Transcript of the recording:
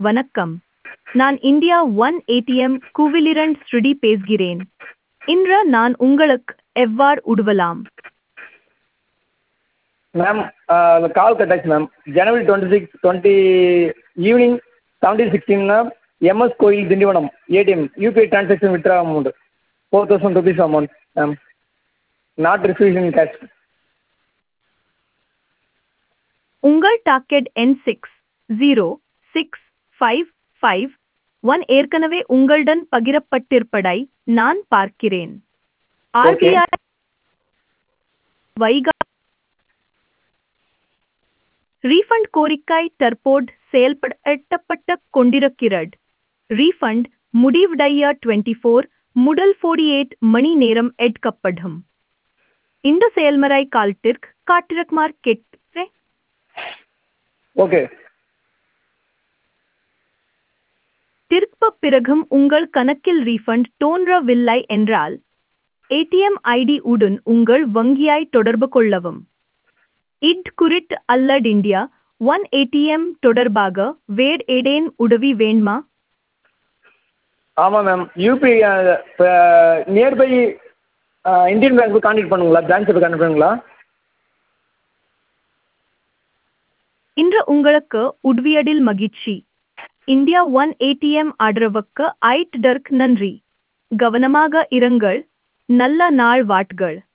வணக்கம் நான் India one ATM கூவிலிரண்ட் ஸ்ருடி பேசுகிறேன் இன்று நான் உங்களுக்கு எவ்வாறு உதவலாம் மேம் அந்த கால் கட் ஆச்சு ma'am January twenty six twenty evening seventeen sixteen ma'am M S கோயில் Tindivanam ATM UPI transaction withdraw amount four thousand rupees amount ma'am not received in cash உங்கள் டாக்கெட் எண் six zero six five five one ஏற்கனவே உங்களுடன் பகிரப்பட்டிருப்பதை நான் பார்க்கிறேன் RBI வைகா refund கோரிக்கை தற்போது செயல்படுத்தப்பட்ட கொண்டிருக்கிறது ரீஃபண்ட் முடிவடைய டுவெண்ட்டி ஃபோர் முதல் ஃபோர்டி எயிட் மணி நேரம் எடுக்கப்படும் இந்த செயல்முறை காலத்திற்கு காட்டிருக்குமாறு கேட்கிறேன் ஓகே திருப்ப பிறகும் உங்கள் கணக்கில் ரீஃபண்ட் தோன்றவில்லை என்றால் ஏடிஎம் ஐடி உடன் உங்கள் வங்கியை தொடர்பு கொள்ளவும் இட் குறித்து அல்லது இந்தியா ஒன் ஏடிஎம் தொடர்பாக வேறு ஏதேன் உதவி வேண்டுமா ஆமாம் ma'am UPI nearby Indian bank போய் கான்டாக்ட் பண்ணுங்களா பிரான்ச்சை போய் கான்டாக்ட் பண்ணுங்களா இன்று உங்களுக்கு உதவியதில் மகிழ்ச்சி இந்தியா ஒன் ஏடிஎம் ஆதரவுக்கு ஐட் டர்க் நன்றி கவனமாக இருங்கள் நல்ல நாள் வாட்கள்